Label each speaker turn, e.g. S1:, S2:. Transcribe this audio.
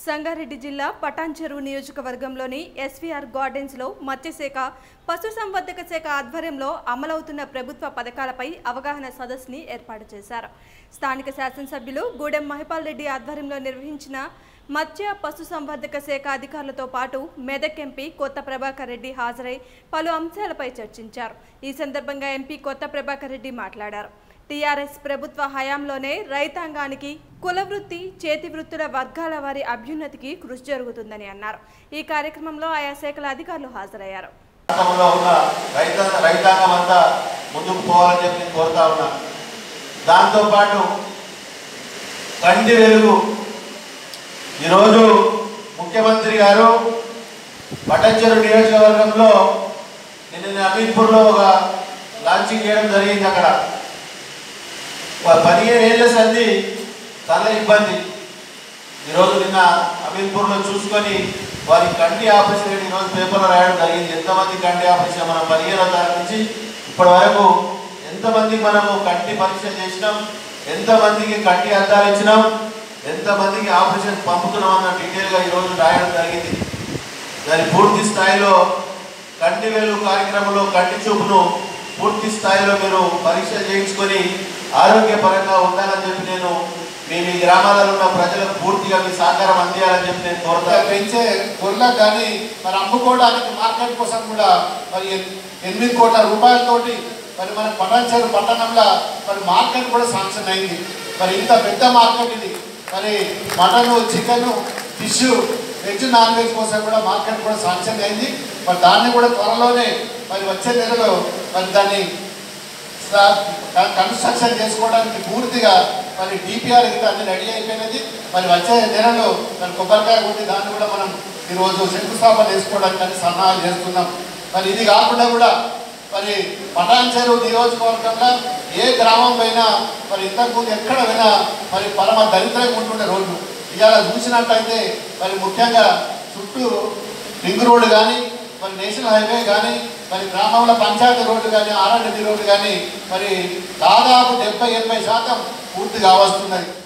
S1: సంగారెడ్డి జిల్లా పటాన్చెరు నియోజకవర్గంలోని ఎస్వీఆర్ గార్డెన్స్లో మత్స్యశాఖ పశుసంవర్ధక శాఖ ఆధ్వర్యంలో అమలవుతున్న ప్రభుత్వ పథకాలపై అవగాహన సదస్సుని ఏర్పాటు చేశారు స్థానిక శాసనసభ్యులు గూడెం మహిపాల్ రెడ్డి ఆధ్వర్యంలో నిర్వహించిన మత్స్య పశుసంవర్ధక శాఖ అధికారులతో పాటు మెదక్ ఎంపీ కొత్త ప్రభాకర్ రెడ్డి హాజరై పలు అంశాలపై చర్చించారు ఈ సందర్భంగా ఎంపీ కొత్త ప్రభాకర్ రెడ్డి మాట్లాడారు టీఆర్ఎస్ ప్రభుత్వ హయాంలోనే రైతాంగానికి కుల వృత్తి చేతి వృత్తుల వర్గాల వారి అభ్యున్నతికి కృషి జరుగుతుందని అన్నారు ఈ కార్యక్రమంలో ఆయా శాఖల అధికారులు హాజరయ్యారు
S2: రాష్ట్రంలో ఉన్న రైత రైతాంగం అంతా ముందుకు పోవాలని చెప్పి నేను కోరుతా ఉన్నా దాంతోపాటు కంటి వెలుగు ఈరోజు ముఖ్యమంత్రి గారు పటంచెరు నియోజకవర్గంలో నిన్న అమీర్పూర్లో ఒక లాంచింగ్ చేయడం జరిగింది అక్కడ ఒక పదిహేను ఏళ్ళ సంది తల ఇబ్బంది ఈరోజు నిన్న అమీర్పూర్లో చూసుకొని వారి కంటి ఆపరేషన్ ఈరోజు పేపర్లో రాయడం జరిగింది ఎంతమంది కంటి ఆపరేషన్ మనం పదిహేనో తారీఖు నుంచి ఇప్పటి వరకు ఎంతమందికి మనము కంటి పరీక్ష చేసినాం ఎంతమందికి కంటి అద్దాలు ఇచ్చినాం ఎంతమందికి ఆపరేషన్ పంపుతున్నాం అన్న డీటెయిల్గా ఈరోజు రాయడం జరిగింది దాని పూర్తి స్థాయిలో కంటి వెలుగు కార్యక్రమంలో కంటి చూపును పూర్తి స్థాయిలో మీరు పరీక్ష చేయించుకొని ఆరోగ్యపరంగా ఉండాలని చెప్పి నేను మీ మీ గ్రామాలలో ఉన్న ప్రజలకు పూర్తిగా మీ సహకారం అందియాలని చెప్పి నేను
S3: ఇంకా
S2: కోరుతాను
S3: పెంచే గొర్రెలకు కానీ మరి అమ్ముకోవడానికి మార్కెట్ కోసం కూడా మరి ఎన్- ఎనిమిది కోట్ల రూపాయలతోటి మరి మన పటాన్చెరు పట్టణంలో మరి మార్కెట్ కూడా శాంక్షన్ అయింది మరి ఇంత పెద్ద మార్కెట్ ఇది మరి mutton chicken fish veg non veg కోసం కూడా మార్కెట్ కూడా శాంక్షన్ అయింది మరి దాన్ని కూడా త్వరలోనే మరి వచ్చే నెలలో మరి దాన్ని స్లా- కన్- కన్స్ట్రక్షన్ చేసుకోవడానికి పూర్తిగా మరి డిపిఆర్ గిట్ట అన్ని రెడీ అయిపోయినది మరి వచ్చే నెలలో మరి కొబ్బరికాయ కొట్టి దాన్ని కూడా మనం ఈరోజు శంకుస్థాపన చేసుకోవడానికి అన్ని సన్నాహాలు చేస్తున్నాం మరి ఇది కాకుండా కూడా మరి పటాన్చెరు నియోజకవర్గంలో ఏ గ్రామం పోయినా మరి ఇంతకుముందు ఎక్కడ పోయినా మరి పరమ దరిద్రంగా ఉంటుండే రోడ్లు ఇవాళ చూసినట్టయితే మరి ముఖ్యంగా చుట్టూ రింగ్ రోడ్డు కానీ మరి నేషనల్ హైవే కానీ మరి గ్రామంలో పంచాయతీ రోడ్డు కానీ ఆర్ఎండ్బి రోడ్డు కానీ మరి దాదాపు డెబ్బై ఎనభై శాతం పూర్తిగా వస్తున్నాయి